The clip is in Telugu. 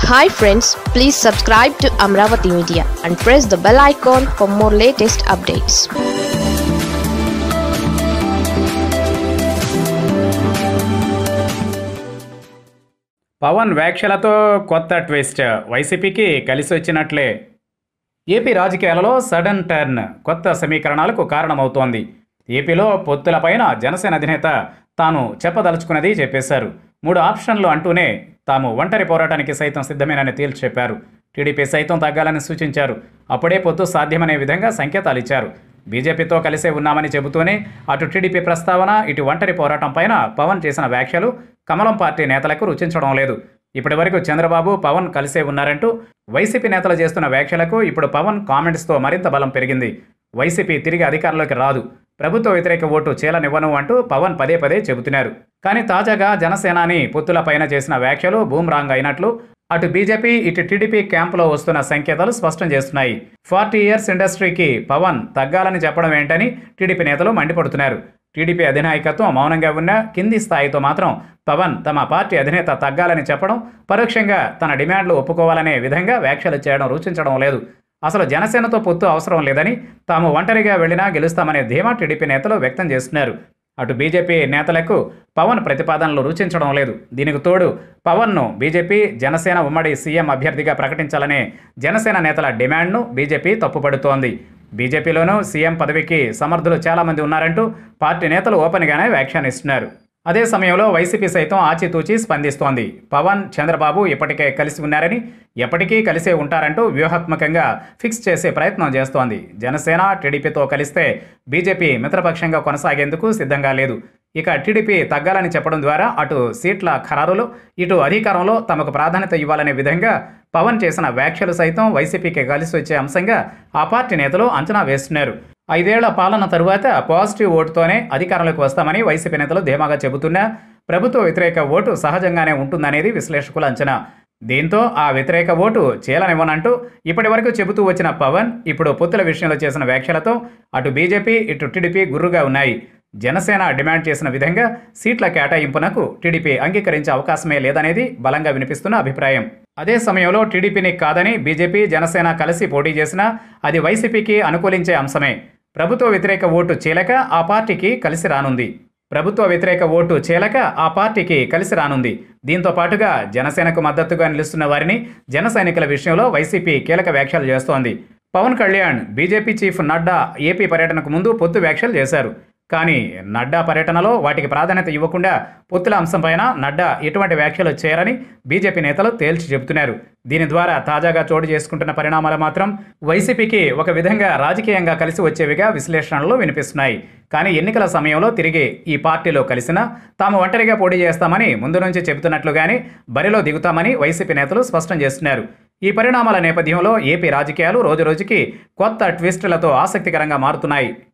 hi friends please subscribe to Amaravati media and press the bell icon for more latest updates Pawan వ్యాఖ్యలతో కొత్త ట్విస్ట్ వైసీపీకి కలిసి వచ్చినట్లే ఏపీ రాజకీయాలలో సడన్ టర్న్ కొత్త సమీకరణాలకు కారణమవుతోంది ఏపీలో పొత్తులపైన జనసేన అధినేత తాను చెప్పదలుచుకున్నది చెప్పేశారు మూడు ఆప్షన్లు అంటూనే తాము ఒంటరి పోరాటానికి సైతం సిద్ధమేనని తేల్చి చెప్పారు టీడీపీ సైతం తగ్గాలని సూచించారు అప్పుడే పొత్తు సాధ్యమనే విధంగా సంకేతాలు ఇచ్చారు బీజేపీతో కలిసే ఉన్నామని చెబుతూనే అటు టీడీపీ ప్రస్తావన ఇటు ఒంటరి పోరాటం పైన పవన్ చేసిన వ్యాఖ్యలు కమలం పార్టీ నేతలకు రుచించడం లేదు ఇప్పటి వరకు చంద్రబాబు పవన్ కలిసే ఉన్నారంటూ వైసీపీ నేతలు చేస్తున్న వ్యాఖ్యలకు ఇప్పుడు పవన్ కామెంట్స్తో మరింత బలం పెరిగింది వైసీపీ తిరిగి అధికారంలోకి రాదు ప్రభుత్వ వ్యతిరేక ఓటు చీలనివ్వను అంటూ పవన్ పదే పదే చెబుతున్నారు కానీ తాజాగా జనసేనాని పొత్తులపైన చేసిన వ్యాఖ్యలు బూమ్రాంగ్ అయినట్లు అటు బీజేపీ ఇటు టీడీపీ క్యాంపులో వస్తున్న సంకేతాలు స్పష్టం చేస్తున్నాయి ఫార్టీ ఇయర్స్ ఇండస్ట్రీకి పవన్ తగ్గాలని చెప్పడం ఏంటని టీడీపీ నేతలు మండిపడుతున్నారు టీడీపీ అధినాయకత్వం మౌనంగా ఉన్న కింది స్థాయితో మాత్రం పవన్ తమ పార్టీ అధినేత తగ్గాలని చెప్పడం పరోక్షంగా తన డిమాండ్లు ఒప్పుకోవాలనే విధంగా వ్యాఖ్యలు చేయడం రుచించడం లేదు అసలు జనసేనతో పొత్తు అవసరం లేదని తాము ఒంటరిగా వెళ్లినా గెలుస్తామనే ధీమా టీడీపీ నేతలు వ్యక్తం చేస్తున్నారు అటు బీజేపీ నేతలకు పవన్ ప్రతిపాదనలు రుచించడం లేదు దీనికి తోడు పవన్ను బీజేపీ జనసేన ఉమ్మడి సీఎం అభ్యర్థిగా ప్రకటించాలనే జనసేన నేతల డిమాండ్ను బీజేపీ తప్పుపడుతోంది బీజేపీలోనూ సీఎం పదవికి సమర్థులు చాలామంది ఉన్నారంటూ పార్టీ నేతలు ఓపెన్గానే వ్యాఖ్యానిస్తున్నారు అదే సమయంలో వైసీపీ సైతం ఆచితూచి స్పందిస్తోంది పవన్ చంద్రబాబు ఇప్పటికే కలిసి ఉన్నారని ఎప్పటికీ కలిసే ఉంటారంటూ వ్యూహాత్మకంగా ఫిక్స్ చేసే ప్రయత్నం చేస్తోంది జనసేన టీడీపీతో కలిస్తే బీజేపీ మిత్రపక్షంగా కొనసాగేందుకు సిద్ధంగా లేదు ఇక టీడీపీ తగ్గాలని చెప్పడం ద్వారా అటు సీట్ల ఖరారులో ఇటు అధికారంలో తమకు ప్రాధాన్యత ఇవ్వాలనే విధంగా పవన్ చేసిన వ్యాఖ్యలు సైతం వైసీపీకి కలిసి వచ్చే అంశంగా ఆ పార్టీ నేతలు అంచనా వేస్తున్నారు ఐదేళ్ల పాలన తరువాత పాజిటివ్ ఓటుతోనే అధికారంలోకి వస్తామని వైసీపీ నేతలు ధీమాగా చెబుతున్నా ప్రభుత్వ వ్యతిరేక ఓటు సహజంగానే ఉంటుందనేది విశ్లేషకుల అంచనా దీంతో ఆ వ్యతిరేక ఓటు చీలనివ్వనంటూ ఇప్పటి వరకు చెబుతూ వచ్చిన పవన్ ఇప్పుడు పొత్తుల విషయంలో చేసిన వ్యాఖ్యలతో అటు బీజేపీ ఇటు టీడీపీ గుర్రుగా ఉన్నాయి జనసేన డిమాండ్ చేసిన విధంగా సీట్ల కేటాయింపునకు టీడీపీ అంగీకరించే అవకాశమే లేదనేది బలంగా వినిపిస్తున్న అభిప్రాయం అదే సమయంలో టీడీపీని కాదని బీజేపీ జనసేన కలిసి పోటీ చేసినా అది వైసీపీకి అనుకూలించే అంశమే ప్రభుత్వ వ్యతిరేక ఓటు చీలక ఆ పార్టీకి కలిసి రానుంది ప్రభుత్వ వ్యతిరేక ఓటు చీలక ఆ పార్టీకి కలిసి రానుంది దీంతో పాటుగా జనసేనకు మద్దతుగా నిలుస్తున్న వారిని జన సైనికుల విషయంలో వైసీపీ కీలక వ్యాఖ్యలు చేస్తోంది Pawan Kalyan BJP chief Nadda AP పర్యటనకు ముందు పొత్తు వ్యాఖ్యలు చేశారు కానీ నడ్డా పర్యటనలో వాటికి ప్రాధాన్యత ఇవ్వకుండా పొత్తుల అంశంపైన నడ్డా ఎటువంటి వ్యాఖ్యలు చేయరని బీజేపీ నేతలు తేల్చి చెబుతున్నారు దీని ద్వారా తాజాగా చోటు చేసుకుంటున్న పరిణామాలు మాత్రం వైసీపీకి ఒక విధంగా రాజకీయంగా కలిసి వచ్చేవిగా విశ్లేషణలు వినిపిస్తున్నాయి కానీ ఎన్నికల సమయంలో తిరిగి ఈ పార్టీలో కలిసినా తాము ఒంటరిగా పోటీ చేస్తామని ముందు నుంచి చెబుతున్నట్లుగానే బరిలో దిగుతామని వైసీపీ నేతలు స్పష్టం చేస్తున్నారు ఈ పరిణామాల నేపథ్యంలో ఏపీ రాజకీయాలు రోజురోజుకి కొత్త ట్విస్టులతో ఆసక్తికరంగా మారుతున్నాయి